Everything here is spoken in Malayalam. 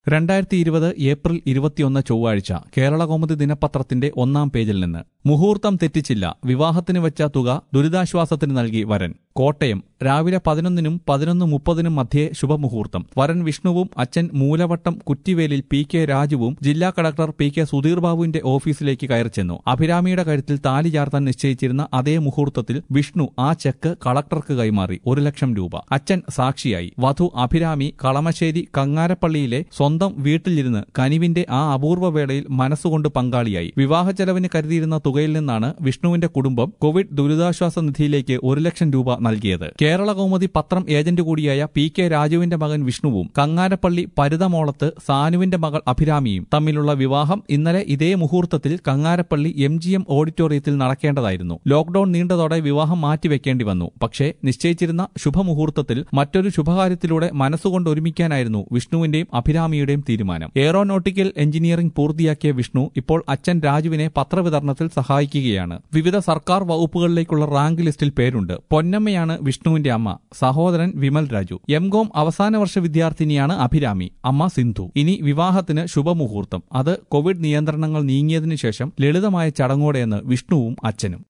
രണ്ടായിരത്തി ഇരുപത് ഏപ്രിൽ ഇരുപത്തിയൊന്ന് ചൊവ്വാഴ്ച കേരളകൗമുദി ദിനപത്രത്തിന്റെ ഒന്നാം പേജിൽ നിന്ന് മുഹൂർത്തം തെറ്റിച്ചില്ല വിവാഹത്തിന് വെച്ച തുക ദുരിതാശ്വാസത്തിന് നൽകി വരൻ കോട്ടയം രാവിലെ പതിനൊന്നിനും പതിനൊന്ന് മുപ്പതിനും മധ്യേ ശുഭമുഹൂർത്തം വരൻ വിഷ്ണുവും അച്ഛൻ മൂലവട്ടം കുറ്റിവേലിൽ പി കെ രാജുവും ജില്ലാ കളക്ടർ പി കെ സുധീർ ബാബുവിന്റെ ഓഫീസിലേക്ക് കയറി ചെന്നു അഭിരാമിയുടെ കഴുത്തിൽ താലി ചാർത്താൻ നിശ്ചയിച്ചിരുന്ന അതേ മുഹൂർത്തത്തിൽ വിഷ്ണു ആ ചെക്ക് കളക്ടർക്ക് കൈമാറി ഒരു ലക്ഷം രൂപ അച്ഛൻ സാക്ഷിയായി വധു അഭിരാമി കളമശ്ശേരി കങ്ങാരപ്പള്ളിയിലെ സ്വന്തം വീട്ടിലിരുന്ന് കനിവിന്റെ ആ അപൂർവ വേളയിൽ മനസ്സുകൊണ്ട് പങ്കാളിയായി വിവാഹ ചെലവിന് കരുതിയിരുന്ന തുകയിൽ നിന്നാണ് വിഷ്ണുവിന്റെ കുടുംബം കോവിഡ് ദുരിതാശ്വാസ നിധിയിലേക്ക് ഒരു ലക്ഷം രൂപ നൽകിയത് കേരള കൗമുദി പത്രം ഏജന്റ് കൂടിയായ പി കെ രാജുവിന്റെ മകൻ വിഷ്ണുവും കങ്ങാരപ്പള്ളി പരുതമോളത്ത് സാനുവിന്റെ മകൾ അഭിരാമിയും തമ്മിലുള്ള വിവാഹം ഇന്നലെ ഇതേ മുഹൂർത്തത്തിൽ കങ്ങാരപ്പള്ളി എം ജി എം ഓഡിറ്റോറിയത്തിൽ നടക്കേണ്ടതായിരുന്നു ലോക്ഡൌൺ നീണ്ടതോടെ വിവാഹം മാറ്റിവെക്കേണ്ടി വന്നു പക്ഷേ നിശ്ചയിച്ചിരുന്ന ശുഭമുഹൂർത്തത്തിൽ മറ്റൊരു ശുഭകാര്യത്തിലൂടെ മനസ്സുകൊണ്ട് ഒരുമിക്കാനായിരുന്നു വിഷ്ണുവിന്റെയും അഭിരാമിയുടെയും തീരുമാനം എയറോനോട്ടിക്കൽ എഞ്ചിനീയറിംഗ് പൂർത്തിയാക്കിയ വിഷ്ണു ഇപ്പോൾ അച്ഛൻ രാജുവിനെ പത്രവിതരണത്തിൽ സഹായിക്കുകയാണ് വിവിധ സർക്കാർ വകുപ്പുകളിലേക്കുള്ള റാങ്ക് ലിസ്റ്റിൽ പേരുണ്ട് പൊന്നമ്മയാണ് വിഷ്ണുവിന്റെ അമ്മ സഹോദരൻ വിമൽ രാജു എം കോം അവസാന വർഷ വിദ്യാർത്ഥിനിയാണ് അഭിരാമി അമ്മ സിന്ധു ഇനി വിവാഹത്തിന് ശുഭമുഹൂർത്തം അത് കോവിഡ് നിയന്ത്രണങ്ങൾ നീങ്ങിയതിനു ശേഷം ലളിതമായ ചടങ്ങോടെയെന്ന് വിഷ്ണുവും അച്ഛനും